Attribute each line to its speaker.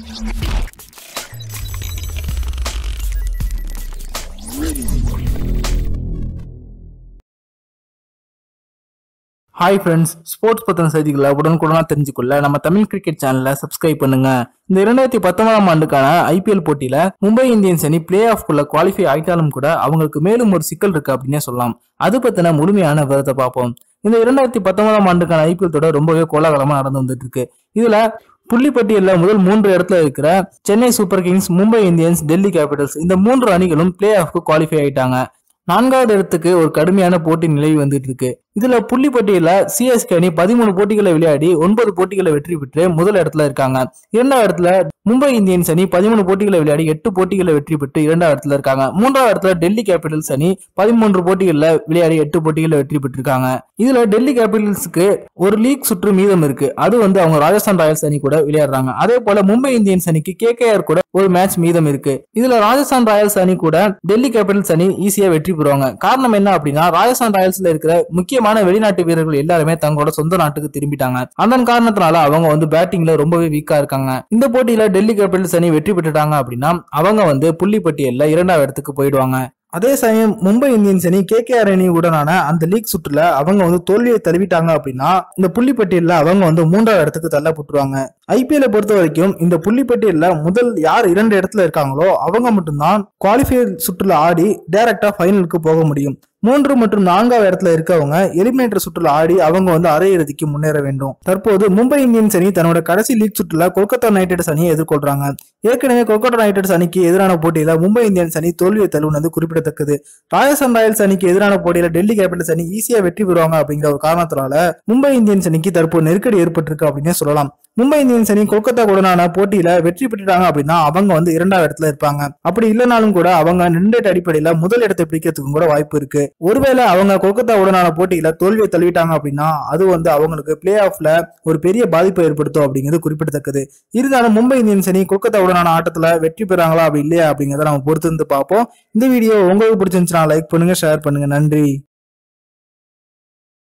Speaker 1: hi friends sports பத்தின செய்திகளை உடனுக்குடனா தெரிஞ்சுக்கொள்ள நம்ம தமிழ் கிரிக்கெட் சேனலை சப்ஸ்கிரைப் பண்ணுங்க இந்த இரண்டாயிரத்தி பத்தொன்பதாம் ஆண்டுக்கான ஐபிஎல் போட்டியில மும்பை இந்தியன்ஸ் அணி பிளே ஆஃப்குள்ள குவாலிஃபை ஆயிட்டாலும் கூட அவங்களுக்கு மேலும் ஒரு சிக்கல் இருக்கு அப்படின்னே சொல்லலாம் அது பத்தின முழுமையான விவரத்தை பார்ப்போம் இந்த இரண்டாயிரத்தி பத்தொன்பதாம் ஆண்டுக்கான ஐபிஎல் தொடர் ரொம்பவே கோலாகலமா நடந்து வந்துட்டு இருக்கு இதுல புள்ளிப்பட்டியல்ல முதல் மூன்று இடத்துல இருக்கிற Chennai super kings Mumbai Indians Delhi capitals இந்த மூன்று அணிகளும் பிளே ஆஃப்க்கு குவாலிஃபை ஆயிட்டாங்க நான்காவது இடத்துக்கு ஒரு கடுமையான போட்டி நிலவி வந்துட்டு இருக்கு இதுல புள்ளிப்பட்டியல சிஎஸ்கே அணி பதிமூணு போட்டிகளை விளையாடி ஒன்பது போட்டிகளை வெற்றி பெற்று முதல் இடத்துல இருக்காங்க இரண்டாவது இடத்துல மும்பை இந்தியன்ஸ் அணி பதிமூணு போட்டிகளை விளையாடி எட்டு போட்டிகளை வெற்றி பெற்று இரண்டாவது இடத்துல இருக்காங்க மூன்றாவது இடத்துல டெல்லி கேபிட்டல்ஸ் அணி பதிமூன்று போட்டிகளில் விளையாடி எட்டு போட்டிகளில் வெற்றி பெற்றிருக்காங்க இதுல டெல்லி கேபிட்டல்ஸ்க்கு ஒரு லீக் சுற்று மீதம் இருக்கு அது வந்து அவங்க ராஜஸ்தான் ராயல்ஸ் அணி கூட விளையாடுறாங்க அதே போல மும்பை இந்தியன்ஸ் அணிக்கு கேகேஆர் கூட ஒரு மேட்ச் மீதம் இருக்கு இதுல ராஜஸ்தான் ராயல்ஸ் அணி கூட டெல்லி கேபிட்டல்ஸ் அணி ஈஸியா வெற்றி பெறுவாங்க காரணம் என்ன அப்படின்னா ராஜஸ்தான் ராயல்ஸ்ல இருக்கிற முக்கியமான வெளிநாட்டு வீரர்கள் எல்லாருமே தங்களோட சொந்த நாட்டுக்கு திரும்பிட்டாங்க அதன் காரணத்தினால அவங்க வந்து பேட்டிங்ல ரொம்பவே வீக்கா இருக்காங்க இந்த போட்டியில டெல்லி கேபிட்டல்ஸ் அணி வெற்றி பெற்றுட்டாங்க அப்படின்னா அவங்க வந்து புள்ளி பட்டியல்ல இரண்டாவது இடத்துக்கு போயிடுவாங்க அதே சமயம் மும்பை இந்தியன்ஸ் அணி கேகேஆர் அணி உடனான அந்த லீக் சுற்றுல அவங்க வந்து தோல்வியை தழுவிட்டாங்க அப்படின்னா இந்த புள்ளிப்பட்டியல்ல அவங்க வந்து மூன்றாவது இடத்துக்கு தள்ளப்பட்டுருவாங்க ஐபிஎல்லை பொறுத்த வரைக்கும் இந்த புள்ளிப்பட்டியல்ல முதல் யார் இரண்டு இடத்துல இருக்காங்களோ அவங்க மட்டும்தான் குவாலிஃபயர் சுற்றுல ஆடி டைரக்டா ஃபைனலுக்கு போக முடியும் மூன்று மற்றும் நான்காவது இடத்துல இருக்கவங்க எலிமினேட்டர் சுற்றுல ஆடி அவங்க வந்து அரையிறுதிக்கு முன்னேற வேண்டும் தற்போது மும்பை இந்தியன்ஸ் அணி தன்னோட கடைசி லீக் சுற்றுல கொல்கத்தா நைட் ரைடர்ஸ் அணியை எதிர்கொள்றாங்க ஏற்கனவே கொல்கத்தா நைட் ரைடர்ஸ் அணிக்கு எதிரான போட்டியில மும்பை இந்தியன்ஸ் அணி தோல்வியை தழுவுனது குறிப்பிடத்தக்கது ராஜஸ்தான் ராயல்ஸ் அணிக்கு எதிரான போட்டியில டெல்லி கேபிட்டல்ஸ் அணி ஈஸியா வெற்றி பெறுவாங்க அப்படிங்கிற ஒரு காரணத்தினால மும்பை இந்தியன்ஸ் அணிக்கு தற்போது நெருக்கடி ஏற்பட்டிருக்கு அப்படின்னே சொல்லலாம் மும்பை இந்தியன்ஸ் அணி கொல்கத்தா உடனான போட்டியில வெற்றி பெற்றுட்டாங்க அப்படின்னா அவங்க வந்து இரண்டாவது இடத்துல இருப்பாங்க அப்படி இல்லைனாலும் கூட அவங்க நின்றேட் அடிப்படையில முதல் இடத்தை பிடிக்கிறதுக்கும் கூட வாய்ப்பு இருக்கு ஒருவேளை அவங்க கொல்கத்தா உடனான போட்டியில தோல்வியை தழுவிட்டாங்க அப்படின்னா அது வந்து அவங்களுக்கு பிளே ஆஃப்ல ஒரு பெரிய பாதிப்பை ஏற்படுத்தும் அப்படிங்கிறது குறிப்பிடத்தக்கது இருந்தாலும் மும்பை இந்தியன்ஸ் அணி கொல்கத்தா உடனான ஆட்டத்துல வெற்றி பெறாங்களா அப்படி இல்லையா அப்படிங்கிறத நம்ம பொறுத்து இருந்து பார்ப்போம் இந்த வீடியோ உங்களுக்கு பிடிச்சிருந்துச்சுன்னா லைக் பண்ணுங்க ஷேர் பண்ணுங்க நன்றி